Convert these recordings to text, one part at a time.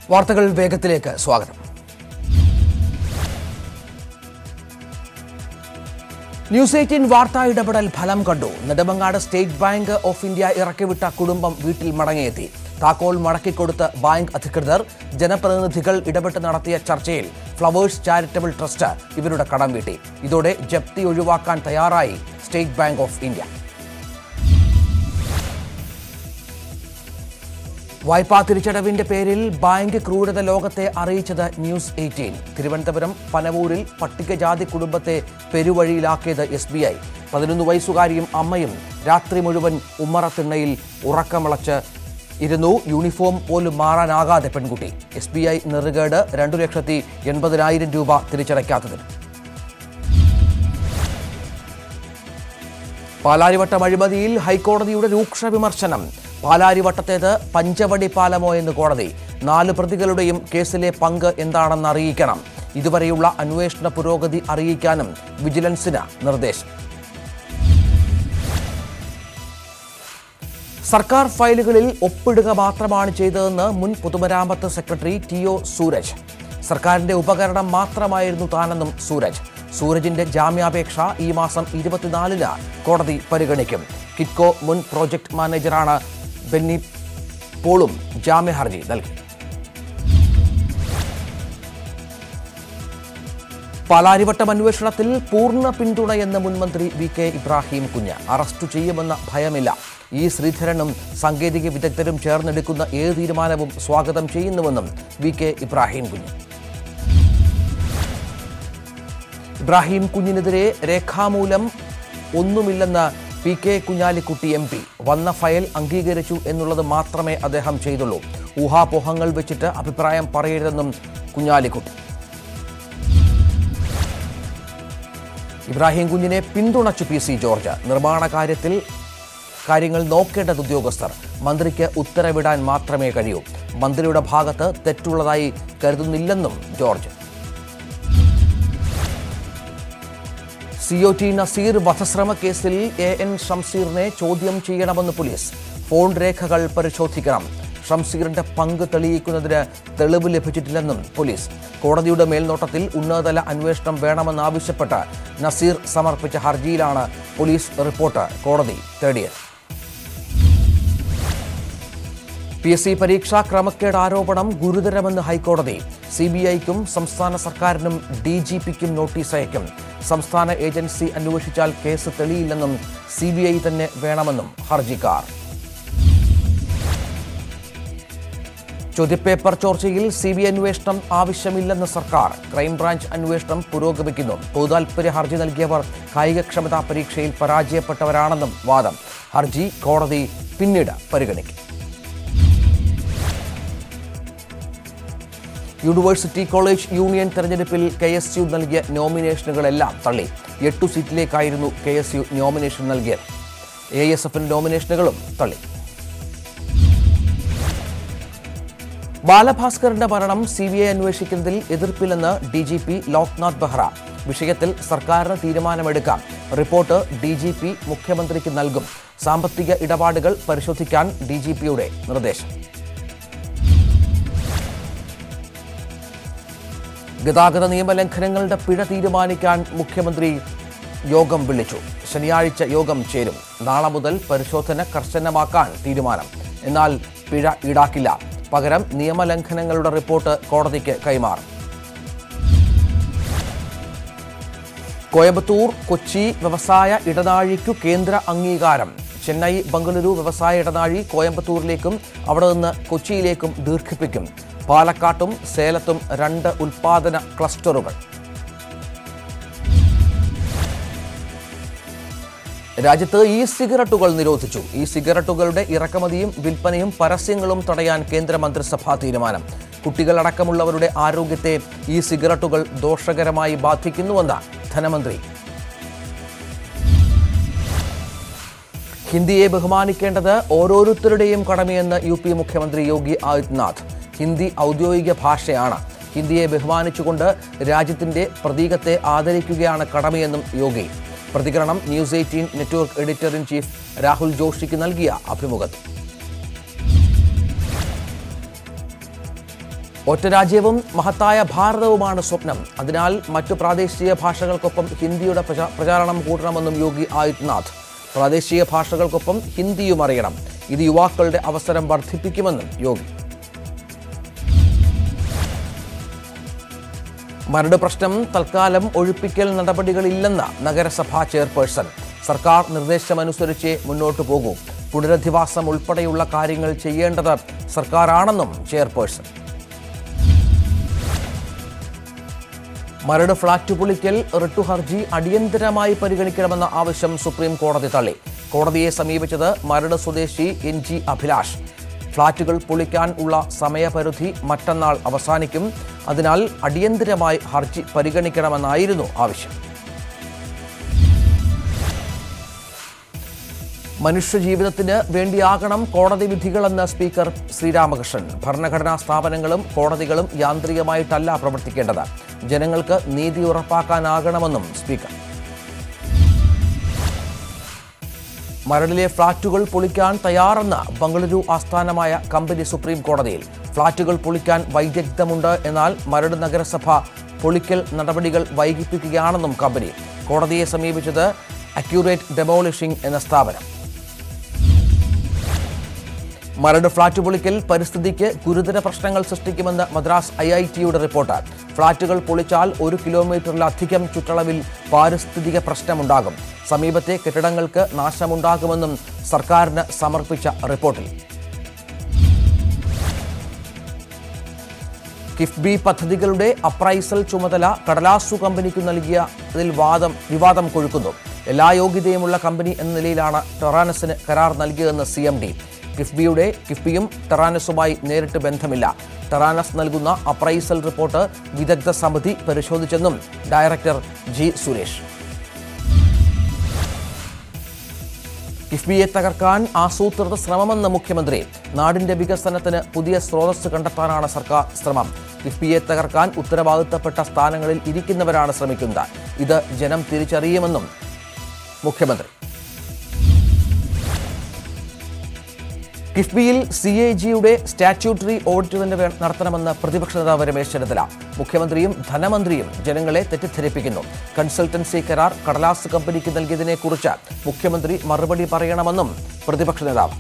വാർത്തകൾ വേഗത്തിലേക്ക് സ്വാഗതം news eighteen വാർത്താ ഇടപെടൽ ഫലം കണ്ടു Nedumangad State Bank of India ഇറക്കിവിട്ട കുടുംബം വീട്ടിൽ മടങ്ങിയെത്തി താക്കോൽ മടക്കിക്കൊടുത്ത് ബാങ്ക് അധികൃതർ ജനപ്രതിനിധികൾ ഇടപെട്ട് നടത്തിയ ചർച്ചയിൽ ഫ്ലവേഴ്സ് ചാരിറ്റബിൾ ട്രസ്റ്റ് ഇവരുടെ കടം വീട്ടി ഇതോടെ ജപ്തി ഒഴിവാക്കാൻ തയ്യാറായി സ്റ്റേറ്റ് ബാങ്ക് ഓഫ് ഇന്ത്യ വായ്പാ തിരിച്ചടവിന്റെ പേരിൽ ബാങ്ക് ക്രൂരത ലോകത്തെ അറിയിച്ചത് ന്യൂസ് എയ്റ്റീൻ തിരുവനന്തപുരം പനവൂരിൽ പട്ടികജാതി കുടുംബത്തെ പെരുവഴിയിലാക്കിയത് എസ് ബി ഐ പതിനൊന്ന് വയസ്സുകാരിയും അമ്മയും രാത്രി മുഴുവൻ ഉമ്മറത്തിണ്ണയിൽ ഉറക്കമിളച്ച് ഇരുന്നു യൂണിഫോം പോലും മാറാനാകാതെ പെൺകുട്ടി എസ് ബി ഐ നെറുകേട് രണ്ടു ലക്ഷത്തി എൺപതിനായിരം രൂപ തിരിച്ചടയ്ക്കാത്തതിന് പാലാരിവട്ടം അഴിമതിയിൽ ഹൈക്കോടതിയുടെ രൂക്ഷ വിമർശനം പാലാരിവട്ടത്തേത് പഞ്ചവടി പാലമോ എന്ന് കോടതി നാല് പ്രതികളുടെയും കേസിലെ പങ്ക് എന്താണെന്ന് അറിയിക്കണം ഇതുവരെയുള്ള അന്വേഷണ പുരോഗതി അറിയിക്കാനും വിജിലൻസിന് നിർദ്ദേശം സർക്കാർ ഫയലുകളിൽ ഒപ്പിടുക മാത്രമാണ് ചെയ്തതെന്ന് മുൻ പൊതുമരാമത്ത് സെക്രട്ടറി ടി ഒ സൂരജ് സർക്കാരിന്റെ ഉപകരണം മാത്രമായിരുന്നു താനെന്നും സൂരജ് സൂരജിന്റെ ജാമ്യാപേക്ഷ ഈ മാസം ഇരുപത്തിനാലിന് കോടതി പരിഗണിക്കും കിറ്റ്കോ മുൻ പ്രോജക്ട് മാനേജറാണ് ബെന്നി പോളും ജാമ്യ ഹർജി നൽകി പാലാരിവട്ടം അന്വേഷണത്തിൽ പൂർണ്ണ പിന്തുണയെന്ന് മുൻമന്ത്രി വി കെ ഇബ്രാഹിം കുഞ്ഞ് അറസ്റ്റ് ചെയ്യുമെന്ന ഭയമില്ല ഇ ശ്രീധരനും സാങ്കേതിക വിദഗ്ധരും ചേർന്നെടുക്കുന്ന ഏത് തീരുമാനവും സ്വാഗതം ചെയ്യുന്നുവെന്നും വി കെ ഇബ്രാഹിം കുഞ്ഞ് ഇബ്രാഹിം കുഞ്ഞിനെതിരെ രേഖാമൂലം ഒന്നുമില്ലെന്ന് P K Kunhalikutty M P വന്ന ഫയൽ അംഗീകരിച്ചു എന്നുള്ളത് മാത്രമേ അദ്ദേഹം ചെയ്തുള്ളൂ ഊഹാപോഹങ്ങൾ വെച്ചിട്ട് അഭിപ്രായം പറയരുതെന്നും കുഞ്ഞാലിക്കുട്ടി ഇബ്രാഹിം കുഞ്ഞിനെ പിന്തുണച്ചു പി സി ജോർജ് നിർമ്മാണ കാര്യത്തിൽ കാര്യങ്ങൾ നോക്കേണ്ടത് ഉദ്യോഗസ്ഥർ മന്ത്രിക്ക് ഉത്തരവിടാൻ മാത്രമേ കഴിയൂ മന്ത്രിയുടെ ഭാഗത്ത് തെറ്റുള്ളതായി കരുതുന്നില്ലെന്നും George C O T Naseer വധശ്രമ കേസിൽ എ എൻ ഷംസീറിനെ ചോദ്യം ചെയ്യണമെന്ന് പോലീസ് ഫോൺ രേഖകൾ പരിശോധിക്കണം ഷംസീറിന്റെ പങ്ക് തെളിയിക്കുന്നതിന് തെളിവ് ലഭിച്ചിട്ടില്ലെന്നും പോലീസ് കോടതിയുടെ മേൽനോട്ടത്തിൽ ഉന്നതതല അന്വേഷണം വേണമെന്നാവശ്യപ്പെട്ട് നസീർ സമർപ്പിച്ച ഹർജിയിലാണ് പോലീസ് റിപ്പോർട്ട് കോടതി തേടിയത് പി എസ് സി പരീക്ഷാ ക്രമക്കേട് ആരോപണം ഗുരുതരമെന്ന് ഹൈക്കോടതി സി ബി ഐക്കും സംസ്ഥാന സർക്കാരിനും ഡി ജി പിക്കും നോട്ടീസ് അയക്കും സംസ്ഥാന ഏജൻസി അന്വേഷിച്ചാൽ കേസ് തെളിയില്ലെന്നും സി ബി ഐ തന്നെ വേണമെന്നും ഹർജിക്കാർ ചോദ്യപേപ്പർ ചോർച്ചയിൽ സി ബി ഐ അന്വേഷണം ആവശ്യമില്ലെന്ന് സർക്കാർ ക്രൈംബ്രാഞ്ച് അന്വേഷണം പുരോഗമിക്കുന്നു പൊതുതാൽപര്യ ഹർജി നൽകിയവർ കായികക്ഷമതാ പരീക്ഷയിൽ പരാജയപ്പെട്ടവരാണെന്നും വാദം ഹർജി കോടതി പിന്നീട് പരിഗണിക്കും യൂണിവേഴ്സിറ്റി കോളേജ് യൂണിയൻ തെരഞ്ഞെടുപ്പിൽ കെ എസ് യു നൽകിയ നോമിനേഷനുകളെല്ലാം തള്ളി എട്ടു സീറ്റിലേക്കായിരുന്നു കെ എസ് യു നോമിനേഷൻ നൽകിയത് എ എസ് എഫിന് നോമിനേഷനുകളും തള്ളി ബാലഭാസ്കറിന്റെ മരണം സി ബി ഐ അന്വേഷിക്കുന്നതിൽ എതിർപ്പില്ലെന്ന് D G P Loknath Behera വിഷയത്തിൽ സർക്കാരിന് തീരുമാനമെടുക്കാം റിപ്പോർട്ട് ഡി ജി പി മുഖ്യമന്ത്രിക്ക് നൽകും സാമ്പത്തിക ഇടപാടുകൾ പരിശോധിക്കാൻ ഡി ജി പിയുടെ നിർദ്ദേശം ഗതാഗത നിയമലംഘനങ്ങളുടെ പിഴ തീരുമാനിക്കാൻ മുഖ്യമന്ത്രി യോഗം വിളിച്ചു ശനിയാഴ്ച യോഗം ചേരും നാളെ മുതൽ പരിശോധന കർശനമാക്കാൻ തീരുമാനം എന്നാൽ പിഴ ഈടാക്കില്ല പകരം നിയമലംഘനങ്ങളുടെ റിപ്പോർട്ട് കോടതിക്ക് കൈമാറും കോയമ്പത്തൂർ കൊച്ചി വ്യവസായ ഇടനാഴിക്കു കേന്ദ്ര അംഗീകാരം ചെന്നൈ ബംഗളൂരു വ്യവസായ ഇടനാഴി കോയമ്പത്തൂരിലേക്കും അവിടെ നിന്ന് കൊച്ചിയിലേക്കും ദീർഘിപ്പിക്കും പാലക്കാട്ടും സേലത്തും രണ്ട് ഉൽപാദന ക്ലസ്റ്ററുകൾ രാജ്യത്ത് ഇ സിഗരറ്റുകൾ നിരോധിച്ചു ഈ സിഗരറ്റുകളുടെ ഇറക്കുമതിയും വിൽപ്പനയും പരസ്യങ്ങളും തടയാൻ കേന്ദ്ര മന്ത്രിസഭാ തീരുമാനം കുട്ടികളടക്കമുള്ളവരുടെ ആരോഗ്യത്തെ ഈ സിഗരറ്റുകൾ ദോഷകരമായി ബാധിക്കുന്നുവെന്ന് ധനമന്ത്രി ഹിന്ദിയെ ബഹുമാനിക്കേണ്ടത് ഓരോരുത്തരുടെയും കടമയെന്ന് യു പി മുഖ്യമന്ത്രി യോഗി ആദിത്യനാഥ് ഹിന്ദി ഔദ്യോഗിക ഭാഷയാണ് ഹിന്ദിയെ ബഹുമാനിച്ചുകൊണ്ട് രാജ്യത്തിന്റെ പ്രതീകത്തെ ആദരിക്കുകയാണ് കടമയെന്നും യോഗി പ്രതികരണം News Eighteen Network editor in chief Rahul ജോഷിക്ക് നൽകിയ അഭിമുഖത്തിൽ ഒറ്റ രാജ്യവും മഹത്തായ ഭാരതവുമാണ് സ്വപ്നം അതിനാൽ മറ്റു പ്രാദേശിക ഭാഷകൾക്കൊപ്പം ഹിന്ദിയുടെ പ്രചാ- പ്രചാരണം കൂട്ടണമെന്നും യോഗി ആദിത്യനാഥ് പ്രാദേശിക ഭാഷകൾക്കൊപ്പം ഹിന്ദിയും അറിയണം ഇത് യുവാക്കളുടെ അവസരം വർദ്ധിപ്പിക്കുമെന്നും യോഗി മരട് പ്രശ്നം തൽക്കാലം ഒഴിപ്പിക്കൽ നടപടികളില്ലെന്ന നഗരസഭാ ചെയർപേഴ്സൺ സർക്കാർ നിർദ്ദേശമനുസരിച്ച് മുന്നോട്ടു പോകൂ പുനരധിവാസം ഉൾപ്പെടെയുള്ള കാര്യങ്ങൾ ചെയ്യേണ്ടത് സർക്കാരാണെന്നും ചെയർപേഴ്സൺ മരട് ഫ്ളാറ്റ് പൊളിക്കൽ റിട്ടു ഹർജി അടിയന്തരമായി പരിഗണിക്കണമെന്ന ആവശ്യം സുപ്രീം കോടതി തള്ളി കോടതിയെ സമീപിച്ചത് മരട് സ്വദേശി എൻ ജി അഭിലാഷ് ഫ്ളാറ്റുകൾ പൊളിക്കാൻ ഉള്ള സമയപരിധി മറ്റന്നാൾ അവസാനിക്കും അതിനാൽ അടിയന്തരമായി ഹർജി പരിഗണിക്കണമെന്നായിരുന്നു ആവശ്യം മനുഷ്യജീവിതത്തിന് വേണ്ടിയാകണം കോടതി വിധികളെന്ന് സ്പീക്കർ ശ്രീരാമകൃഷ്ണൻ ഭരണഘടനാ സ്ഥാപനങ്ങളും കോടതികളും യാന്ത്രികമായിട്ടല്ല പ്രവർത്തിക്കേണ്ടത് ജനങ്ങൾക്ക് നീതി ഉറപ്പാക്കാനാകണമെന്നും സ്പീക്കർ മരടിലെ ഫ്ളാറ്റുകൾ പൊളിക്കാൻ തയ്യാറെന്ന ബംഗളൂരു ആസ്ഥാനമായ കമ്പനി സുപ്രീം കോടതിയിൽ ഫ്ളാറ്റുകൾ പൊളിക്കാൻ വൈദഗ്ധ്യമുണ്ട് എന്നാൽ മരട് നഗരസഭ പൊളിക്കൽ നടപടികൾ വൈകിപ്പിക്കുകയാണെന്നും കമ്പനി കോടതിയെ സമീപിച്ചത് അക്യൂറേറ്റ് ഡെമോളിഷിംഗ് എന്ന സ്ഥാപനം മരട് ഫ്ളാറ്റ് പൊളിക്കൽ പരിസ്ഥിതിക്ക് ഗുരുതര പ്രശ്നങ്ങൾ സൃഷ്ടിക്കുമെന്ന് മദ്രാസ് ഐ ഐ ടിയുടെ റിപ്പോർട്ട് ഫ്ളാറ്റുകൾ പൊളിച്ചാൽ ഒരു കിലോമീറ്ററിലധികം ചുറ്റളവിൽ പാരിസ്ഥിതിക പ്രശ്നമുണ്ടാകും സമീപത്തെ കെട്ടിടങ്ങൾക്ക് നാശമുണ്ടാകുമെന്നും സർക്കാരിന് സമർപ്പിച്ച റിപ്പോർട്ടിൽ കിഫ്ബി പദ്ധതികളുടെ അപ്രൈസൽ ചുമതല കടലാസു കമ്പനിക്ക് നൽകിയതിൽ വാദം വിവാദം കൊഴുക്കുന്നു എല്ലാ യോഗ്യതയുമുള്ള കമ്പനി എന്ന നിലയിലാണ് ടെറാനസിന് കരാർ നൽകിയതെന്ന് സി എം ഡി കിഫ്ബിയുടെ കിഫ്ബിയും ടെറാനസുമായി നേരിട്ട് ബന്ധമില്ല ടെറാനസ് നൽകുന്ന അപ്രൈസൽ റിപ്പോർട്ട് വിദഗ്ധ സമിതി പരിശോധിച്ചെന്നും ഡയറക്ടർ ജി സുരേഷ് കിഫ്ബിയെ തകർക്കാൻ ആസൂത്രിത ശ്രമമെന്ന് മുഖ്യമന്ത്രി നാടിന്റെ വികസനത്തിന് പുതിയ സ്രോതസ് കണ്ടെത്താനാണ് സർക്കാർ ശ്രമം കിഫ്ബിയെ തകർക്കാൻ ഉത്തരവാദിത്തപ്പെട്ട സ്ഥാനങ്ങളിൽ ഇരിക്കുന്നവരാണ് ശ്രമിക്കുന്നത് ഇത് ജനം തിരിച്ചറിയുമെന്നും മുഖ്യമന്ത്രി കിഫ്ബിയിൽ സി എ ജിയുടെ സ്റ്റാറ്റ്യൂട്ടറി ഓഡിറ്റ് തന്നെ വേ- നടത്തണമെന്ന് പ്രതിപക്ഷ നേതാവ് രമേശ് ചെന്നിത്തല മുഖ്യമന്ത്രിയും ധനമന്ത്രിയും ജനങ്ങളെ തെറ്റിദ്ധരിപ്പിക്കുന്നു കൺസൾട്ടൻസി കരാർ കടലാസ് കമ്പനിക്ക് നൽകിയതിനെക്കുറിച്ച് മുഖ്യമന്ത്രി മറുപടി പറയണമെന്നും പ്രതിപക്ഷ നേതാവ്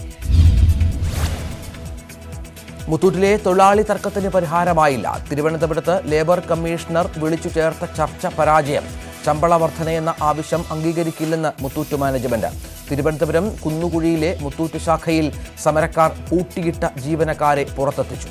മുത്തൂറ്റിലെ തൊഴിലാളി തർക്കത്തിന് പരിഹാരമായില്ല തിരുവനന്തപുരത്ത് ലേബർ കമ്മീഷണർ വിളിച്ചു ചേർത്ത ചർച്ച പരാജയം ശമ്പള വർധനയെന്ന ആവശ്യം അംഗീകരിക്കില്ലെന്ന് മുത്തൂറ്റ് മാനേജ്മെന്റ് തിരുവനന്തപുരം കുന്നുകുഴിയിലെ മുത്തൂറ്റ് ശാഖയിൽ സമരക്കാർ പൂട്ടിയിട്ട ജീവനക്കാരെ പുറത്തെത്തിച്ചു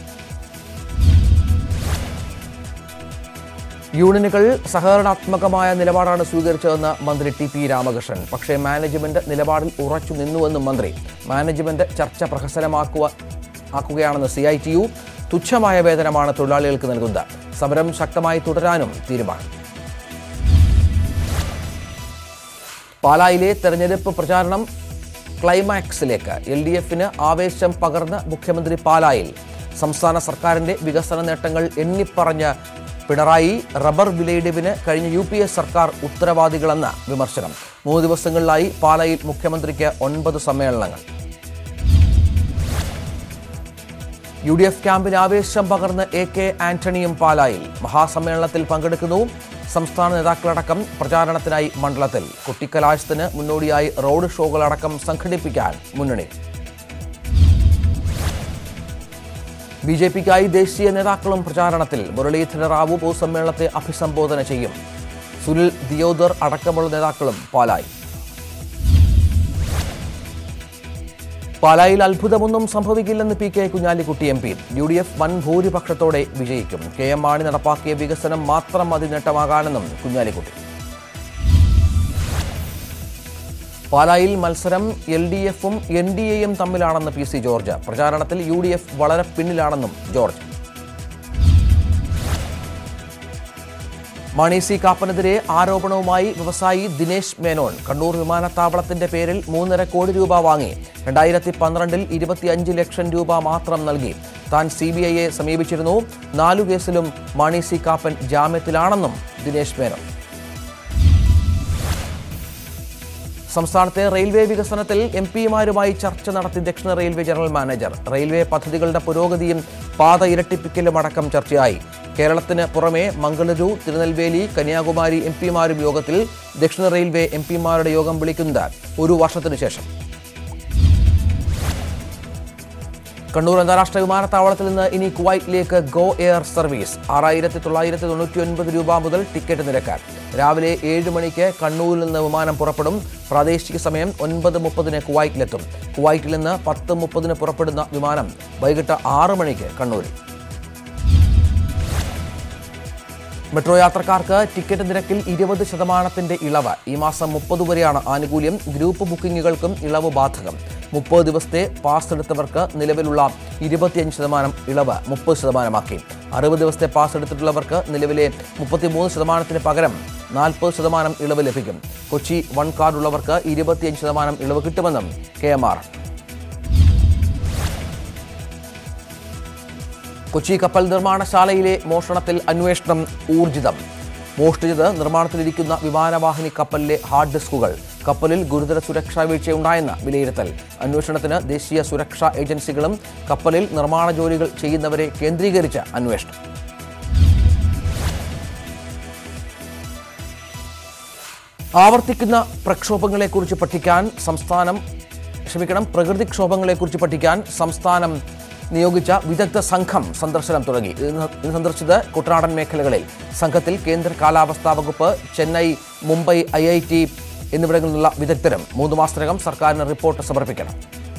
യൂണിയനുകൾ സഹകരണാത്മകമായ നിലപാടാണ് സ്വീകരിച്ചതെന്ന് മന്ത്രി ടി പി രാമകൃഷ്ണൻ പക്ഷേ മാനേജ്മെന്റ് നിലപാടിൽ ഉറച്ചു നിന്നുവെന്നും മന്ത്രി മാനേജ്മെന്റ് ചർച്ച പ്രഹസനമാക്കുക ആക്കുകയാണെന്ന് സി ഐ ടി യു തുച്ഛമായ വേതനമാണ് തൊഴിലാളികൾക്ക് നൽകുന്നത് സമരം ശക്തമായി തുടരാനും തീരുമാനം പാലായിലെ തെരഞ്ഞെടുപ്പ് പ്രചാരണം ക്ലൈമാക്സിലേക്ക് എൽ ഡി എഫിന് ആവേശം പകർന്ന് മുഖ്യമന്ത്രി പാലായിൽ സംസ്ഥാന സർക്കാരിന്റെ വികസന നേട്ടങ്ങൾ എണ്ണിപ്പറഞ്ഞ് പിണറായി റബ്ബർ വിലയിടിവിന് കഴിഞ്ഞ യു പി എസ് സർക്കാർ ഉത്തരവാദികളെന്ന വിമർശനം മൂന്ന് ദിവസങ്ങളിലായി പാലായിൽ മുഖ്യമന്ത്രിക്ക് ഒൻപത് സമ്മേളനങ്ങൾ യു ഡി എഫ് ക്യാമ്പിന് ആവേശം പകർന്ന് എ കെ ആന്റണിയും പാലായിൽ മഹാസമ്മേളനത്തിൽ പങ്കെടുക്കുന്നു സംസ്ഥാന നേതാക്കളടക്കം പ്രചാരണത്തിനായി മണ്ഡലത്തിൽ കുട്ടിക്കലാശത്തിന് മുന്നോടിയായി റോഡ് ഷോകളടക്കം സംഘടിപ്പിക്കാൻ മുന്നണി ബി ജെ പിക്കായി ദേശീയ നേതാക്കളും പ്രചാരണത്തിൽ മുരളീധര റാവു പൊതുസമ്മേളനത്തെ അഭിസംബോധന ചെയ്യും സുനിൽ ദിയോദർ അടക്കമുള്ള നേതാക്കളും പാലായി പാലായിൽ അത്ഭുതമൊന്നും സംഭവിക്കില്ലെന്ന് P K Kunhalikutty M P U D F വൻ ഭൂരിപക്ഷത്തോടെ വിജയിക്കും കെ എം മാണി നടപ്പാക്കിയ വികസനം മാത്രം മതി നേട്ടമാകാനെന്നും കുഞ്ഞാലിക്കുട്ടി പാലായിൽ മത്സരം എൽ ഡി എഫും എൻ ഡി എയും തമ്മിലാണെന്ന് പി സി ജോർജ് പ്രചാരണത്തിൽ യു ഡി എഫ് വളരെ പിന്നിലാണെന്നും ജോർജ് മണി സി കാപ്പനെതിരെ ആരോപണവുമായി വ്യവസായി ദിനേശ് മേനോൻ കണ്ണൂർ വിമാനത്താവളത്തിന്റെ പേരിൽ മൂന്നര കോടി രൂപ വാങ്ങി രണ്ടായിരത്തി പന്ത്രണ്ടിൽ ഇരുപത്തിയഞ്ച് ലക്ഷം രൂപ മാത്രം നൽകി താൻ സി ബി ഐയെ സമീപിച്ചിരുന്നു നാലു കേസിലും മണി സി കാപ്പൻ ജാമ്യത്തിലാണെന്നും ദിനേശ് മേനോൻ സംസ്ഥാനത്തെ റെയിൽവേ വികസനത്തിൽ എം പിമാരുമായി ചർച്ച നടത്തി ദക്ഷിണ റെയിൽവേ ജനറൽ മാനേജർ റെയിൽവേ പദ്ധതികളുടെ പുരോഗതിയും പാത ഇരട്ടിപ്പിക്കലും അടക്കം ചർച്ചയായി കേരളത്തിന് പുറമെ മംഗളൂരു തിരുനെൽവേലി കന്യാകുമാരി എം പിമാരും യോഗത്തിൽ ദക്ഷിണ റെയിൽവേ എം പിമാരുടെ യോഗം വിളിക്കുന്നത് ഒരു വർഷത്തിനു ശേഷം കണ്ണൂർ അന്താരാഷ്ട്ര വിമാനത്താവളത്തിൽ നിന്ന് ഇനി കുവൈറ്റിലേക്ക് ഗോ എയർ സർവീസ് ആറായിരത്തി തൊള്ളായിരത്തി തൊണ്ണൂറ്റി ഒൻപത് രൂപ മുതൽ ടിക്കറ്റ് നിരക്ക് രാവിലെ ഏഴ് മണിക്ക് കണ്ണൂരിൽ നിന്ന് വിമാനം പുറപ്പെടും പ്രാദേശിക സമയം ഒൻപത് മുപ്പതിന് കുവൈറ്റിലെത്തും കുവൈറ്റിൽ നിന്ന് പത്ത് മുപ്പതിന് പുറപ്പെടുന്ന വിമാനം വൈകിട്ട് ആറ് മണിക്ക് കണ്ണൂരിൽ മെട്രോ യാത്രക്കാർക്ക് ടിക്കറ്റ് നിരക്കിൽ ഇരുപത് ശതമാനത്തിന്റെ ഇളവ് ഈ മാസം മുപ്പത് വരെയാണ് ആനുകൂല്യം ഗ്രൂപ്പ് ബുക്കിംഗുകൾക്കും ഇളവ് ബാധകം മുപ്പത് ദിവസത്തെ പാസ് എടുത്തവർക്ക് നിലവിലുള്ള ഇരുപത്തിയഞ്ച് ശതമാനം ഇളവ് മുപ്പത് ശതമാനമാക്കി അറുപത് ദിവസത്തെ പാസ് എടുത്തിട്ടുള്ളവർക്ക് നിലവിലെ മുപ്പത്തിമൂന്ന് ശതമാനത്തിന് പകരം നാൽപ്പത് ശതമാനം ഇളവ് ലഭിക്കും കൊച്ചി വൺ കാർഡ് ഉള്ളവർക്ക് ഇരുപത്തിയഞ്ച് ശതമാനം ഇളവ് കിട്ടുമെന്നും കെ എം ആർ കൊച്ചി കപ്പൽ നിർമ്മാണശാലയിലെ മോഷണത്തിൽ അന്വേഷണം ഊർജിതം മോഷ്ടിച്ചത് നിർമ്മാണത്തിലിരിക്കുന്ന വിമാനവാഹിനി കപ്പലിലെ ഹാർഡ് ഡിസ്കുകൾ കപ്പലിൽ ഗുരുതര സുരക്ഷാ വീഴ്ചയുണ്ടായെന്ന് വിലയിരുത്തൽ അന്വേഷണത്തിന് ദേശീയ സുരക്ഷാ ഏജൻസികളും കപ്പലിൽ നിർമ്മാണ ജോലികൾ ചെയ്യുന്നവരെ കേന്ദ്രീകരിച്ച് അന്വേഷണം ആവർത്തിക്കുന്ന പ്രക്ഷോഭങ്ങളെക്കുറിച്ച് പഠിക്കാൻ സംസ്ഥാനം ക്ഷമിക്കണം പ്രകൃതിക്ഷോഭങ്ങളെക്കുറിച്ച് പഠിക്കാൻ സംസ്ഥാനം നിയോഗിച്ച വിദഗ്ധ സംഘം സന്ദർശനം തുടങ്ങി ഇന്ന് ഇന്ന് സന്ദർശിച്ചത് കുട്ടനാടൻ മേഖലകളിൽ സംഘത്തിൽ കേന്ദ്ര കാലാവസ്ഥാ വകുപ്പ് Chennai Mumbai I I T എന്നിവിടങ്ങളിൽ നിന്നുള്ള വിദഗ്ധരും മൂന്ന് മാസത്തിനകം സർക്കാരിന് റിപ്പോർട്ട് സമർപ്പിക്കണം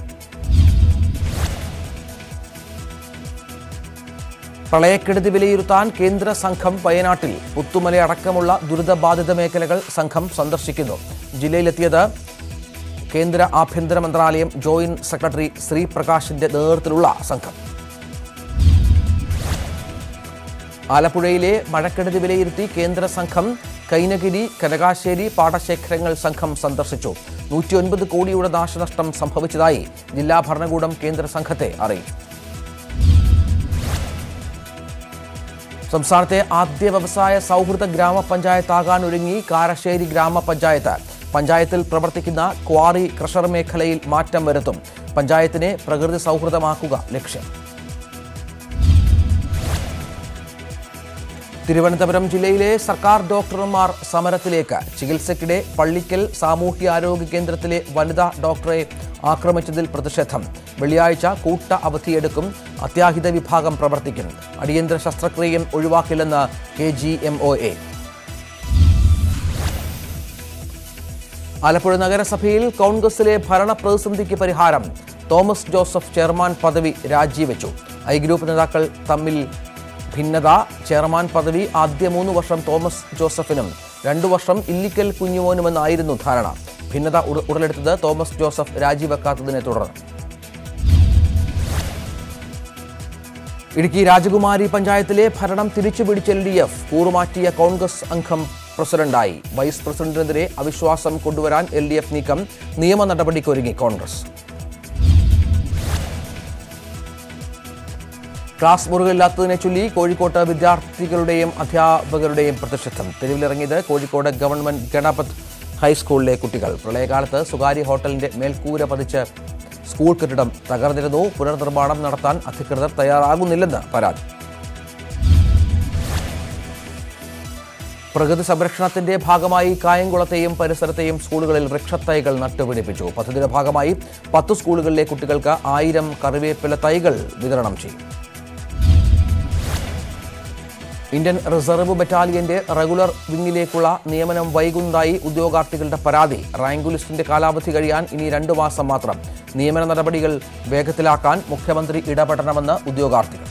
പ്രളയക്കെടുതി വിലയിരുത്താൻ കേന്ദ്ര സംഘം വയനാട്ടിൽ പുത്തുമല അടക്കമുള്ള ദുരിതബാധിത മേഖലകൾ സംഘം സന്ദർശിക്കുന്നു ജില്ലയിലെത്തിയത് കേന്ദ്ര ആഭ്യന്തര മന്ത്രാലയം ജോയിന്റ് സെക്രട്ടറി ശ്രീപ്രകാശിന്റെ നേതൃത്വത്തിലുള്ള സംഘം ആലപ്പുഴയിലെ മഴക്കെടുതി വിലയിരുത്തി കേന്ദ്ര സംഘം കൈനഗിരി കനകാശ്ശേരി പാടശേഖരങ്ങൾ സംഘം സന്ദർശിച്ചു നൂറ്റിയൊൻപത് കോടിയുടെ നാശനഷ്ടം സംഭവിച്ചതായി ജില്ലാ ഭരണകൂടം കേന്ദ്ര സംഘത്തെ അറിയിച്ചു സംസ്ഥാനത്തെ ആദ്യ വ്യവസായ സൗഹൃദ ഗ്രാമപഞ്ചായത്താകാൻ ഒരുങ്ങി കാരശ്ശേരി ഗ്രാമപഞ്ചായത്ത് പഞ്ചായത്തിൽ പ്രവർത്തിക്കുന്ന ക്വാറി ക്രഷർ മേഖലയിൽ മാറ്റം വരുത്തും പഞ്ചായത്തിനെ പ്രകൃതി സൗഹൃദമാക്കുക ലക്ഷ്യം തിരുവനന്തപുരം ജില്ലയിലെ സർക്കാർ ഡോക്ടർമാർ സമരത്തിലേക്ക് ചികിത്സയ്ക്കിടെ പള്ളിക്കൽ സാമൂഹ്യാരോഗ്യ കേന്ദ്രത്തിലെ വനിതാ ഡോക്ടറെ ആക്രമിച്ചതിൽ പ്രതിഷേധം വെള്ളിയാഴ്ച കൂട്ട അവധിയെടുക്കും അത്യാഹിത വിഭാഗം പ്രവർത്തിക്കും അടിയന്തര ശസ്ത്രക്രിയയും ഒഴിവാക്കില്ലെന്ന് K G M O A Alappuzha നഗരസഭയിൽ കോൺഗ്രസിലെ ഭരണ പ്രതിസന്ധിക്ക് പരിഹാരം തോമസ് ജോസഫ് ചെയർമാൻ പദവി രാജിവെച്ചു ഐ ഗ്രൂപ്പ് നേതാക്കൾ തമ്മിൽ ഭിന്നത ചെയർമാൻ പദവി ആദ്യ മൂന്ന് വർഷം തോമസ് ജോസഫിനും രണ്ടു വർഷം ഇല്ലിക്കൽ കുഞ്ഞുമോനുമെന്നായിരുന്നു ധാരണ ഭിന്നത ഉട- ഉടലെടുത്തത് തോമസ് ജോസഫ് രാജിവെക്കാത്തതിനെ തുടർന്ന് ഇടുക്കി രാജകുമാരി പഞ്ചായത്തിലെ ഭരണം തിരിച്ചുപിടിച്ച എൽ ഡി എഫ് കൂറുമാറ്റിയ കോൺഗ്രസ് അംഗം പ്രസിഡന്റായി വൈസ് പ്രസിഡന്റിനെതിരെ അവിശ്വാസം കൊണ്ടുവരാൻ എൽ ഡി എഫ് നീക്കം നിയമ നടപടിക്കൊരുങ്ങി കോൺഗ്രസ് ക്ലാസ് മുറികളില്ലാത്തതിനെ ചൊല്ലി കോഴിക്കോട്ട് വിദ്യാർത്ഥികളുടെയും അധ്യാപകരുടെയും പ്രതിഷേധം തെരുവിലിറങ്ങിയത് കോഴിക്കോട് ഗവൺമെന്റ് ഗണപത് ഹൈസ്കൂളിലെ കുട്ടികൾ പ്രളയകാലത്ത് സ്വകാര്യ ഹോട്ടലിന്റെ മേൽക്കൂര പതിച്ച് സ്കൂൾ കെട്ടിടം തകർന്നിരുന്നു പുനർനിർമ്മാണം നടത്താൻ അധികൃതർ തയ്യാറാകുന്നില്ലെന്ന് പരാതി പ്രകൃതി സംരക്ഷണത്തിന്റെ ഭാഗമായി കായംകുളത്തെയും പരിസരത്തെയും സ്കൂളുകളിൽ വൃക്ഷത്തൈകൾ നട്ടുപിടിപ്പിച്ചു പദ്ധതിയുടെ ഭാഗമായി പത്ത് സ്കൂളുകളിലെ കുട്ടികൾക്ക് ആയിരം കറിവേപ്പില തൈകൾ വിതരണം ചെയ്യും ഇന്ത്യൻ റിസർവ് ബറ്റാലിയന്റെ റെഗുലർ വിങ്ങിലേക്കുള്ള നിയമനം വൈകുന്നതായി ഉദ്യോഗാർത്ഥികളുടെ പരാതി റാങ്ക് ലിസ്റ്റിന്റെ കാലാവധി കഴിയാൻ ഇനി രണ്ടു മാസം മാത്രം നിയമന നടപടികൾ വേഗത്തിലാക്കാൻ മുഖ്യമന്ത്രി ഇടപെടണമെന്ന് ഉദ്യോഗാർത്ഥികൾ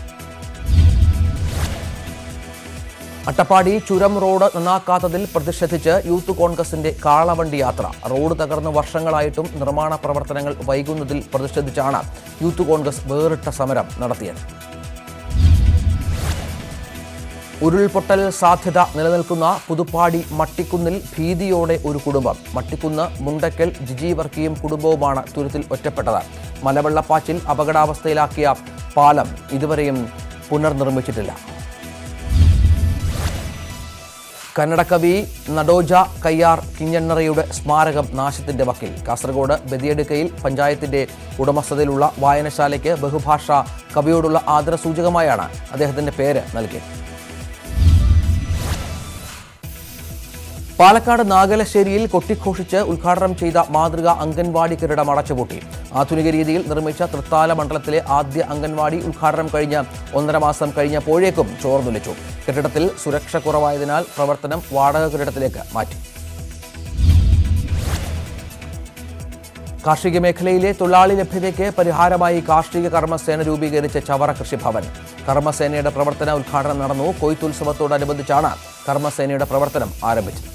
അട്ടപ്പാടി ചുരം റോഡ് നന്നാക്കാത്തതിൽ പ്രതിഷേധിച്ച് യൂത്ത് കോൺഗ്രസിന്റെ കാളവണ്ടി യാത്ര റോഡ് തകർന്ന് വർഷങ്ങളായിട്ടും നിർമ്മാണ പ്രവർത്തനങ്ങൾ വൈകുന്നതിൽ പ്രതിഷേധിച്ചാണ് യൂത്ത് കോൺഗ്രസ് വേറിട്ട സമരം നടത്തിയത് ഉരുൾപൊട്ടൽ സാധ്യത നിലനിൽക്കുന്ന പുതുപ്പാടി മട്ടിക്കുന്നിൽ ഭീതിയോടെ ഒരു കുടുംബം മട്ടിക്കുന്ന് മുണ്ടക്കൽ ജിജി വർക്കിയും കുടുംബവുമാണ് തുരുത്തിൽ ഒറ്റപ്പെട്ടത് മലവെള്ളപ്പാച്ചിൽ അപകടാവസ്ഥയിലാക്കിയ പാലം ഇതുവരെയും പുനർനിർമ്മിച്ചിട്ടില്ല കന്നഡകവി നടോജ കയ്യാർ കിഞ്ഞണ്ണറയുടെ സ്മാരകം നാശത്തിന്റെ വക്കിൽ കാസർഗോഡ് ബദിയടുക്കയിൽ പഞ്ചായത്തിന്റെ ഉടമസ്ഥതയിലുള്ള വായനശാലയ്ക്ക് ബഹുഭാഷാ കവിയോടുള്ള ആദരസൂചകമായാണ് അദ്ദേഹത്തിന്റെ പേര് നൽകിയത് പാലക്കാട് നാഗലശ്ശേരിയിൽ കൊട്ടിഘോഷിച്ച് ഉദ്ഘാടനം ചെയ്ത മാതൃകാ അംഗൻവാടി കെട്ടിടം അടച്ചുപൂട്ടി ആധുനിക രീതിയിൽ നിർമ്മിച്ച തൃത്താല മണ്ഡലത്തിലെ ആദ്യ അംഗൻവാടി ഉദ്ഘാടനം കഴിഞ്ഞ ഒന്നര മാസം കഴിഞ്ഞപ്പോഴേക്കും ചോർന്നൊലിച്ചു കെട്ടിടത്തിൽ സുരക്ഷ കുറവായതിനാൽ പ്രവർത്തനം വാടക കെട്ടിടത്തിലേക്ക് മാറ്റി കാർഷിക മേഖലയിലെ തൊഴിലാളി ലഭ്യതയ്ക്ക് പരിഹാരമായി കാർഷിക കർമ്മസേന രൂപീകരിച്ച ചവറ കൃഷിഭവൻ കർമ്മസേനയുടെ പ്രവർത്തന ഉദ്ഘാടനം നടന്നു കൊയ്ത്തുത്സവത്തോടനുബന്ധിച്ചാണ് കർമ്മസേനയുടെ പ്രവർത്തനം ആരംഭിച്ചത്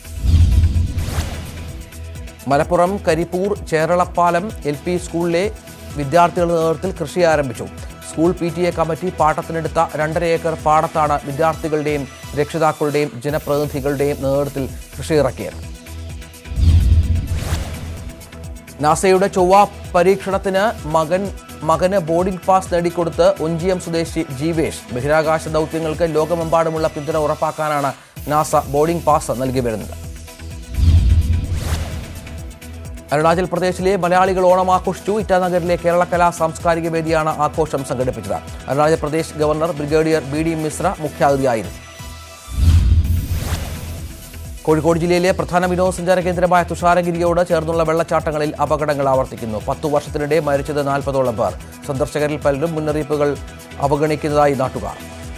മലപ്പുറം കരിപ്പൂർ ചേരളപ്പാലം എൽ പി സ്കൂളിലെ വിദ്യാർത്ഥികളുടെ നേതൃത്വത്തിൽ കൃഷി ആരംഭിച്ചു school P T A committee പാട്ടത്തിനെടുത്ത രണ്ടര ഏക്കർ പാടത്താണ് വിദ്യാർത്ഥികളുടെയും രക്ഷിതാക്കളുടെയും ജനപ്രതിനിധികളുടെയും നേതൃത്വത്തിൽ കൃഷി ഇറക്കിയത് നാസയുടെ ചൊവ്വ പരീക്ഷണത്തിന് മകൻ മകന് ബോർഡിംഗ് പാസ് നേടിക്കൊടുത്ത് ഒഞ്ചിയം സ്വദേശി ജീവേഷ് ബഹിരാകാശ ദൗത്യങ്ങൾക്ക് ലോകമെമ്പാടുമുള്ള പിന്തുണ ഉറപ്പാക്കാനാണ് നാസ ബോർഡിംഗ് പാസ് നൽകി വരുന്നത് അരുണാചൽ പ്രദേശിലെ മലയാളികൾ ഓണം ആഘോഷിച്ചു ഇറ്റാനഗറിലെ കേരള കലാ സാംസ്കാരിക വേദിയാണ് ആഘോഷം സംഘടിപ്പിച്ചത് Arunachal Pradesh governor brigadier B D Mishra മുഖ്യാതിഥിയായിരുന്നു കോഴിക്കോട് ജില്ലയിലെ പ്രധാന വിനോദസഞ്ചാര കേന്ദ്രമായ തുഷാരഗിരിയോട് ചേർന്നുള്ള വെള്ളച്ചാട്ടങ്ങളിൽ അപകടങ്ങൾ ആവർത്തിക്കുന്നു പത്തു വർഷത്തിനിടെ മരിച്ചത് നാൽപ്പതോളം പേർ സന്ദർശകരിൽ പലരും മുന്നറിയിപ്പുകൾ അവഗണിക്കുന്നതായി നാട്ടുകാർ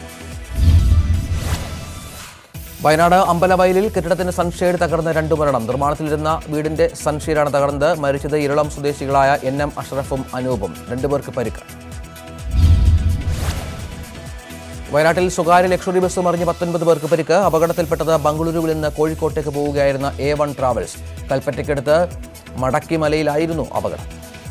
വയനാട് അമ്പലവയലിൽ കെട്ടിടത്തിന് സൺഷെയ്ഡ് തകർന്ന് രണ്ടു മരണം നിർമ്മാണത്തിലിരുന്ന വീടിന്റെ സൺഷെയ്ഡാണ് തകർന്നത് മരിച്ചത് ഇരളം സ്വദേശികളായ എൻ എം അഷ്റഫും അനൂപും രണ്ടുപേർക്ക് പരിക്ക് വയനാട്ടിൽ സ്വകാര്യ ലക്ഷറി ബസ് മറിഞ്ഞ് പത്തൊൻപത് പേർക്ക് പരിക്ക് അപകടത്തിൽപ്പെട്ടത് ബംഗളൂരുവിൽ നിന്ന് കോഴിക്കോട്ടേക്ക് പോവുകയായിരുന്ന എ വൺ ട്രാവൽസ് കൽപ്പറ്റയ്ക്കടുത്ത് മടക്കിമലയിലായിരുന്നു അപകടം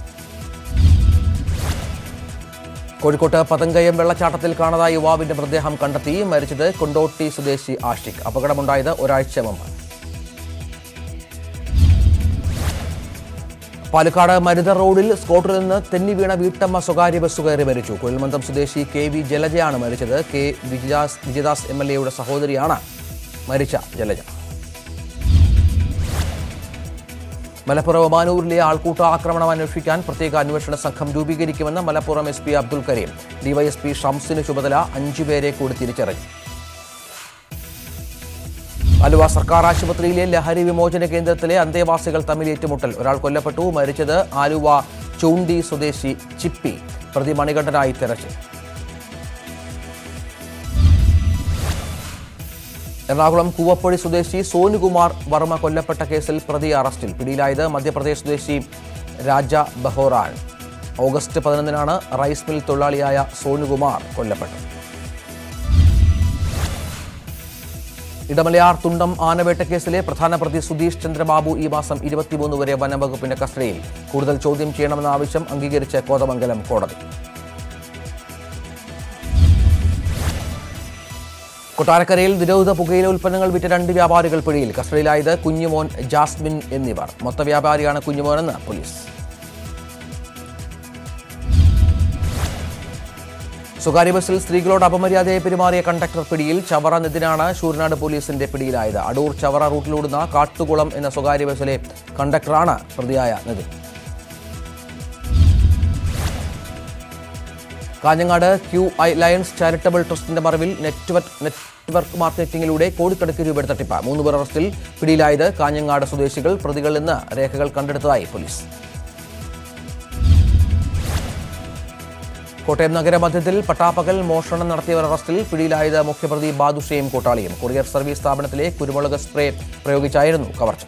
കോഴിക്കോട്ട് പതങ്കയം വെള്ളച്ചാട്ടത്തിൽ കാണാതായ യുവാവിന്റെ മൃതദേഹം കണ്ടെത്തി മരിച്ചത് കൊണ്ടോട്ടി സ്വദേശി ആഷിഖ് അപകടമുണ്ടായത് ഒരാഴ്ച മുമ്പ് പാലക്കാട് മരുത റോഡിൽ സ്കൂട്ടറിൽ നിന്ന് തെന്നി വീണ വീട്ടമ്മ സ്വകാര്യ ബസ് കയറി മരിച്ചു കുഴൽമന്ദം സ്വദേശി കെ വി ജലജയാണ് മരിച്ചത് K Vijayadas Vijayadas M L എയുടെ സഹോദരിയാണ് മരിച്ച ജലജ മലപ്പുറം ഒമാനൂരിലെ ആൾക്കൂട്ട ആക്രമണം അന്വേഷിക്കാൻ പ്രത്യേക അന്വേഷണ സംഘം രൂപീകരിക്കുമെന്ന് Malappuram S P Abdul Karim DYSP ഷംസിന് ചുമതല അഞ്ചുപേരെ കൂടി തിരിച്ചറിഞ്ഞു ആലുവ സർക്കാർ ആശുപത്രിയിലെ ലഹരി വിമോചന കേന്ദ്രത്തിലെ അന്തേവാസികൾ തമ്മിൽ ഏറ്റുമുട്ടൽ ഒരാൾ കൊല്ലപ്പെട്ടു മരിച്ചത് ആലുവ ചൂണ്ടി സ്വദേശി ചിപ്പി പ്രതി മണികണ്ഠനായി തെരച്ചിൽ എറണാകുളം കൂവപ്പൊഴി സ്വദേശി സോനുകുമാർ വർമ്മ കൊല്ലപ്പെട്ട കേസിൽ പ്രതി അറസ്റ്റിൽ പിടിയിലായത് മധ്യപ്രദേശ് സ്വദേശി രാജ ബഹോറാൻ ഓഗസ്റ്റ് പതിനൊന്നിനാണ് റൈസ് മിൽ തൊഴിലാളിയായ സോനുകുമാർ കൊല്ലപ്പെട്ടത് ഇടമലയാർ തുണ്ടം ആനവേട്ട കേസിലെ പ്രധാന പ്രതി സുധീഷ് ചന്ദ്രബാബു ഈ മാസം ഇരുപത്തിമൂന്ന് വരെ വനംവകുപ്പിന്റെ കസ്റ്റഡിയിൽ കൂടുതൽ ചോദ്യം ചെയ്യണമെന്ന ആവശ്യം അംഗീകരിച്ച് കോതമംഗലം കോടതി കൊട്ടാരക്കരയിൽ നിരോധിത പുകയില ഉൽപ്പന്നങ്ങൾ വിറ്റ രണ്ട് വ്യാപാരികൾ പിടിയിൽ കസ്റ്റഡിയിലായത് കുഞ്ഞുമോൻ ജാസ്മിൻ എന്നിവർ മൊത്ത വ്യാപാരിയാണ് കുഞ്ഞുമോനെന്ന് പോലീസ് സ്വകാര്യ ബസ്സിൽ സ്ത്രീകളോട് അപമര്യാദയായി പെരുമാറിയ കണ്ടക്ടർ പിടിയിൽ ചവറ നിതിനാണ് ശൂരനാട് പോലീസിന്റെ പിടിയിലായത് അടൂർ ചവറ റൂട്ടിലോടുന്ന കാട്ടുകുളം എന്ന സ്വകാര്യ ബസ്സിലെ കണ്ടക്ടറാണ് പ്രതിയായ Nitin Kanhangad Q I lions charitable ട്രസ്റ്റിന്റെ മറവിൽ നെറ്റ്വർക്ക് നെറ്റ്വർക്ക് മാർക്കറ്റിംഗിലൂടെ കോടിക്കണക്കിന് രൂപയുടെ തട്ടിപ്പ് മൂന്ന് പേർ അറസ്റ്റിൽ പിടിയിലായത് കാഞ്ഞങ്ങാട് സ്വദേശികൾ പ്രതികളിൽ നിന്ന് രേഖകൾ കണ്ടെടുത്തതായി പോലീസ് കോട്ടയം നഗരമധ്യത്തിൽ പട്ടാപ്പകൽ മോഷണം നടത്തിയവർ അറസ്റ്റിൽ പിടിയിലായത് മുഖ്യപ്രതി ബാദുഷയും കൂട്ടാളിയും കൊറിയർ സർവീസ് സ്ഥാപനത്തിലെ കുരുമുളക് സ്പ്രേ പ്രയോഗിച്ചായിരുന്നു കവർച്ച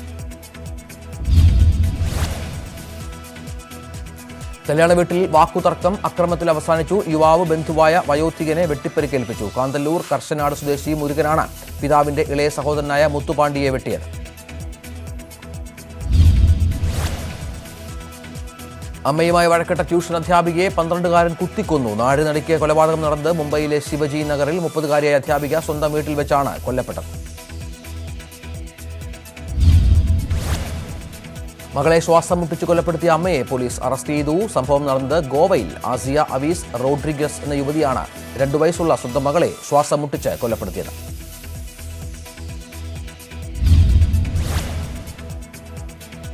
കല്യാണ വീട്ടിൽ വാക്കുതർക്കം അക്രമത്തിൽ അവസാനിച്ചു യുവാവ് ബന്ധുവായ വയോധികനെ വെട്ടിപ്പരിക്കേൽപ്പിച്ചു കാന്തല്ലൂർ കർശനാട് സ്വദേശി മുരുകനാണ് പിതാവിന്റെ ഇളയ സഹോദരനായ മുത്തുപാണ്ടിയെ വെട്ടിയത് അമ്മയുമായി വഴക്കിട്ട ട്യൂഷൻ അധ്യാപികയെ പന്ത്രണ്ടുകാരൻ കുത്തിക്കൊന്നു നാട് നടുക്കിയ കൊലപാതകം നടന്നത് മുംബൈയിലെ ശിവജി നഗറിൽ മുപ്പതുകാരിയായ അധ്യാപിക സ്വന്തം വീട്ടിൽ വെച്ചാണ് കൊല്ലപ്പെട്ടത് മകളെ ശ്വാസം മുട്ടിച്ച് കൊലപ്പെടുത്തിയ അമ്മയെ പോലീസ് അറസ്റ്റ് ചെയ്തു സംഭവം നടന്നത് ഗോവയിൽ ആസിയ അവീസ് റോഡ്രിഗസ് എന്ന യുവതിയാണ് രണ്ടു വയസ്സുള്ള സ്വന്തം മകളെ ശ്വാസം മുട്ടിച്ച് കൊലപ്പെടുത്തിയത്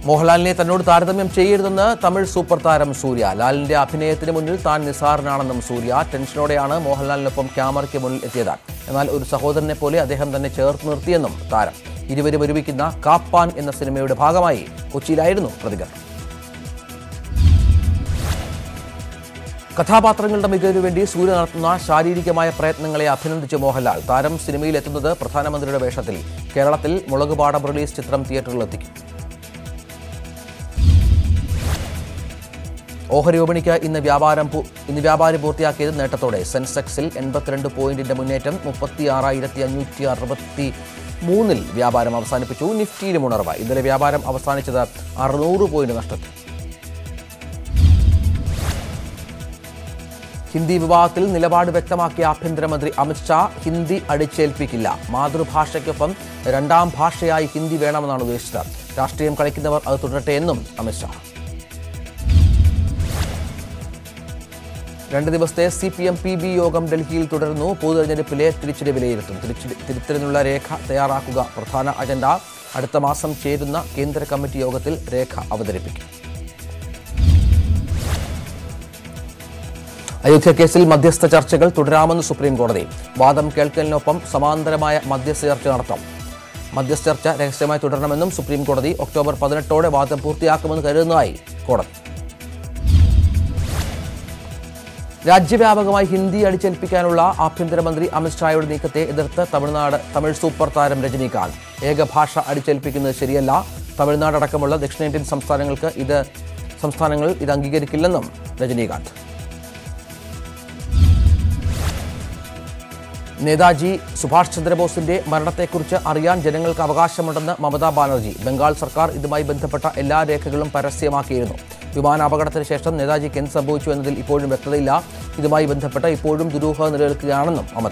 മോഹൻലാലിനെ തന്നോട് താരതമ്യം ചെയ്യരുതെന്ന് തമിഴ് സൂപ്പർ താരം സൂര്യ ലാലിന്റെ അഭിനയത്തിന് മുന്നിൽ താൻ നിസാരനാണെന്നും സൂര്യ ടെൻഷനോടെയാണ് മോഹൻലാലിനൊപ്പം ക്യാമറയ്ക്ക് മുന്നിൽ എത്തിയത് എന്നാൽ ഒരു സഹോദരനെ പോലെ അദ്ദേഹം തന്നെ ചേർത്ത് നിർത്തിയെന്നും താരം ഇരുവരും ഒരുമിക്കുന്ന കാപ്പാൻ എന്ന സിനിമയുടെ ഭാഗമായി കൊച്ചിയിലായിരുന്നു പ്രതികരണം കഥാപാത്രങ്ങളുടെ മികവിനു വേണ്ടി സൂര്യ നടത്തുന്ന ശാരീരികമായ പ്രയത്നങ്ങളെ അഭിനന്ദിച്ച് മോഹൻലാൽ താരം സിനിമയിൽ എത്തുന്നത് പ്രധാനമന്ത്രിയുടെ വേഷത്തിൽ കേരളത്തിൽ മുളകുപാടം റിലീസ് ചിത്രം തിയേറ്ററിലെത്തിക്കും ഓഹരി വിപണിക്ക് ഇന്ന് വ്യാപാരം പൂ- ഇന്ന് വ്യാപാരം പൂർത്തിയാക്കിയത് നേട്ടത്തോടെ സെൻസെക്സിൽ എൺപത്തിരണ്ട് പോയിന്റിന്റെ മുന്നേറ്റം മുപ്പത്തി ആറായിരത്തി അഞ്ഞൂറ്റി അറുപത്തി മൂന്നിൽ വ്യാപാരം അവസാനിപ്പിച്ചു നിഫ്റ്റിയിലും ഉണർവ് ഇന്നലെ വ്യാപാരം അവസാനിച്ചത് അറുന്നൂറ് പോയിന്റ് നഷ്ടത്തിൽ ഹിന്ദി വിവാദത്തിൽ നിലപാട് വ്യക്തമാക്കിയ ആഭ്യന്തരമന്ത്രി അമിത്ഷാ ഹിന്ദി അടിച്ചേൽപ്പിക്കില്ല മാതൃഭാഷയ്ക്കൊപ്പം രണ്ടാം ഭാഷയായി ഹിന്ദി വേണമെന്നാണ് ഉദ്ദേശിച്ചത് രാഷ്ട്രീയം കളിക്കുന്നവർ അത് തുടരട്ടെ എന്നും അമിത്ഷാ രണ്ട് ദിവസത്തെ C P M P B യോഗം ഡൽഹിയിൽ തുടരുന്നു പൊതുതെരഞ്ഞെടുപ്പിലെ തിരിച്ചടി വിലയിരുത്തും തിരിച്ചടി തിരുത്തലിനുള്ള രേഖ തയ്യാറാക്കുക പ്രധാന അജണ്ട അടുത്ത മാസം ചേരുന്ന കേന്ദ്ര കമ്മിറ്റി യോഗത്തിൽ രേഖ അവതരിപ്പിക്കും അയോധ്യ കേസിൽ മധ്യസ്ഥ ചർച്ചകൾ തുടരാമെന്ന് സുപ്രീം കോടതി വാദം കേൾക്കലിനൊപ്പം സമാന്തരമായ മധ്യസ്ഥ ചർച്ച നടത്താം മധ്യസ്ഥ ചർച്ച രഹസ്യമായി തുടരണമെന്നും സുപ്രീം കോടതി ഒക്ടോബർ പതിനെട്ടോടെ വാദം പൂർത്തിയാക്കുമെന്ന് കരുതുന്നതായി കോടതി രാജ്യവ്യാപകമായി ഹിന്ദി അടിച്ചേൽപ്പിക്കാനുള്ള ആഭ്യന്തരമന്ത്രി അമിത്ഷായുടെ നീക്കത്തെ എതിർത്ത് തമിഴ്നാട് തമിഴ് സൂപ്പർ താരം രജനീകാന്ത് ഏകഭാഷ അടിച്ചേൽപ്പിക്കുന്നത് ശരിയല്ല തമിഴ്നാട് അടക്കമുള്ള ദക്ഷിണേന്ത്യൻ സംസ്ഥാനങ്ങൾക്ക് ഇത് സംസ്ഥാനങ്ങൾ ഇത് അംഗീകരിക്കില്ലെന്നും രജനീകാന്ത് നേതാജി സുഭാഷ് ചന്ദ്രബോസിന്റെ മരണത്തെക്കുറിച്ച് അറിയാൻ ജനങ്ങൾക്ക് അവകാശമുണ്ടെന്ന് മമതാ ബാനർജി ബംഗാൾ സർക്കാർ ഇതുമായി ബന്ധപ്പെട്ട എല്ലാ രേഖകളും പരസ്യമാക്കിയിരുന്നു വിമാനാപകടത്തിന് ശേഷം നേതാജിക്ക് എന്ത് സംഭവിച്ചു എന്നതിൽ ഇപ്പോഴും വ്യക്തതയില്ല ഇതുമായി ബന്ധപ്പെട്ട് ഇപ്പോഴും ദുരൂഹത നിലനിൽക്കുകയാണെന്നും മമത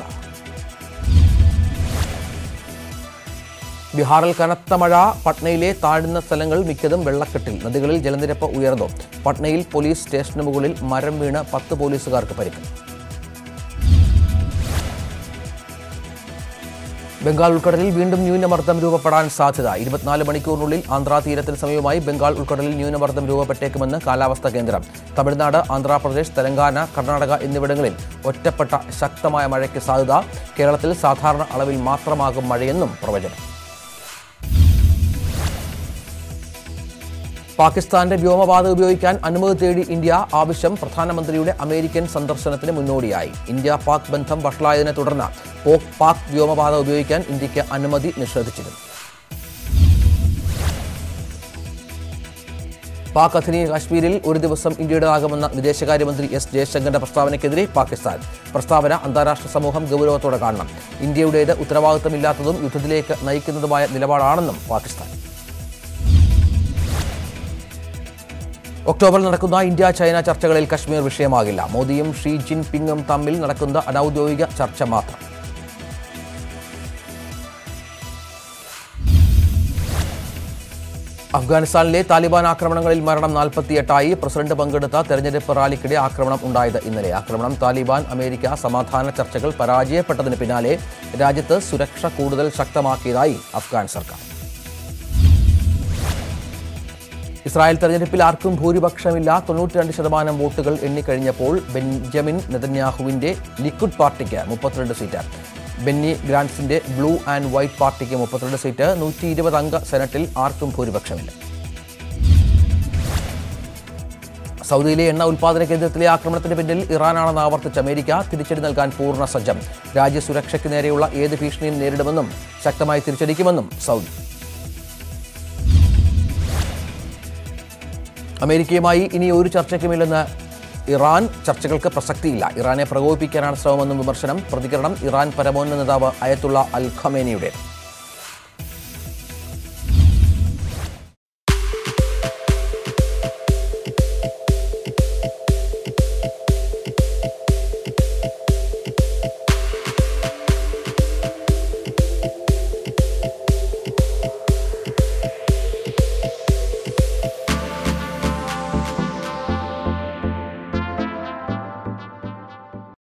ബീഹാറിൽ കനത്ത മഴ പട്നയിലെ താഴ്ന്ന സ്ഥലങ്ങൾ മിക്കതും വെള്ളക്കെട്ടിൽ നദികളിൽ ജലനിരപ്പ് ഉയർന്നു പട്നയിൽ പോലീസ് സ്റ്റേഷന് മുകളിൽ മരം വീണ് പത്ത് പോലീസുകാർക്ക് പരിക്ക് ബംഗാൾ ഉൾക്കടലിൽ വീണ്ടും ന്യൂനമർദ്ദം രൂപപ്പെടാൻ സാധ്യത ഇരുപത്തിനാല് മണിക്കൂറിനുള്ളിൽ ആന്ധ്രാ തീരത്തിന് സമീപമായി ബംഗാൾ ഉൾക്കടലിൽ ന്യൂനമർദ്ദം രൂപപ്പെട്ടേക്കുമെന്ന് കാലാവസ്ഥാ കേന്ദ്രം തമിഴ്നാട് ആന്ധ്രാപ്രദേശ് തെലങ്കാന കർണാടക എന്നിവിടങ്ങളിൽ ഒറ്റപ്പെട്ട ശക്തമായ മഴയ്ക്ക് സാധ്യത കേരളത്തിൽ സാധാരണ അളവിൽ മാത്രമാകും മഴയെന്നും പ്രവചനം പാകിസ്ഥാന്റെ വ്യോമപാത ഉപയോഗിക്കാൻ അനുമതി തേടി ഇന്ത്യ ആവശ്യം പ്രധാനമന്ത്രിയുടെ അമേരിക്കൻ സന്ദർശനത്തിന് മുന്നോടിയായി ഇന്ത്യ പാക് ബന്ധം വഷളായതിനെ തുടർന്ന് പോക് പാക് വ്യോമപാത ഉപയോഗിക്കാൻ ഇന്ത്യക്ക് അനുമതി നിഷേധിച്ചിരുന്നു പാക് അധീന കാശ്മീരിൽ ഒരു ദിവസം ഇന്ത്യയുടേതാകുമെന്ന വിദേശകാര്യമന്ത്രി എസ് ജയശങ്കറിന്റെ പ്രസ്താവനയ്ക്കെതിരെ പാകിസ്ഥാൻ പ്രസ്താവന അന്താരാഷ്ട്ര സമൂഹം ഗൗരവത്തോടെ കാണണം ഇന്ത്യയുടേത് ഉത്തരവാദിത്തമില്ലാത്തതും യുദ്ധത്തിലേക്ക് നയിക്കുന്നതുമായ നിലപാടാണെന്നും പാകിസ്ഥാൻ ഒക്ടോബറിൽ നടക്കുന്ന ഇന്ത്യ ചൈന ചർച്ചകളിൽ കശ്മീർ വിഷയമാകില്ല മോദിയും ഷീ ജിൻ പിങ്ങും തമ്മിൽ നടക്കുന്ന അനൌദ്യോഗിക ചർച്ച മാത്രം അഫ്ഗാനിസ്ഥാനിലെ താലിബാൻ ആക്രമണങ്ങളിൽ മരണം നാൽപ്പത്തിയെട്ടായി പ്രസിഡന്റ് പങ്കെടുത്ത തെരഞ്ഞെടുപ്പ് റാലിക്കിടെ ആക്രമണം ഉണ്ടായത് ഇന്നലെ ആക്രമണം താലിബാൻ അമേരിക്ക സമാധാന ചർച്ചകൾ പരാജയപ്പെട്ടതിന് പിന്നാലെ രാജ്യത്ത് സുരക്ഷ കൂടുതൽ ശക്തമാക്കിയതായി അഫ്ഗാൻ സർക്കാർ ഇസ്രായേൽ തെരഞ്ഞെടുപ്പിൽ ആർക്കും ഭൂരിപക്ഷമില്ല തൊണ്ണൂറ്റിരണ്ട് ശതമാനം വോട്ടുകൾ എണ്ണിക്കഴിഞ്ഞപ്പോൾ ബെഞ്ചമിൻ നെതന്യാഹുവിന്റെ ലിക്വിഡ് പാർട്ടിക്ക് മുപ്പത്തിരണ്ട് സീറ്റ് ബെന്നി ഗ്രാൻസിന്റെ ബ്ലൂ ആൻഡ് വൈറ്റ് പാർട്ടിക്ക് മുപ്പത്തിരണ്ട് സീറ്റ് നൂറ്റി ഇരുപത് അംഗ സെനറ്റിൽ ആർക്കും ഭൂരിപക്ഷമില്ല സൗദിയിലെ എണ്ണ ഉൽപാദന കേന്ദ്രത്തിലെ ആക്രമണത്തിന് പിന്നിൽ ഇറാനാണെന്ന് ആവർത്തിച്ച് അമേരിക്ക തിരിച്ചടി നൽകാൻ പൂർണ്ണ സജ്ജം രാജ്യസുരക്ഷയ്ക്ക് നേരെയുള്ള ഏത് ഭീഷണിയും നേരിടുമെന്നും ശക്തമായി തിരിച്ചടിക്കുമെന്നും സൗദി അമേരിക്കയുമായി ഇനി ഒരു ചർച്ചയ്ക്കുമില്ലെന്ന് ഇറാൻ ചർച്ചകൾക്ക് പ്രസക്തിയില്ല ഇറാനെ പ്രകോപിപ്പിക്കാനാണ് ശ്രമമെന്നും വിമർശനം പ്രതികരണം ഇറാൻ പരമോന്നത നേതാവ് അയത്തുള്ള അൽ ഖമേനിയുടെ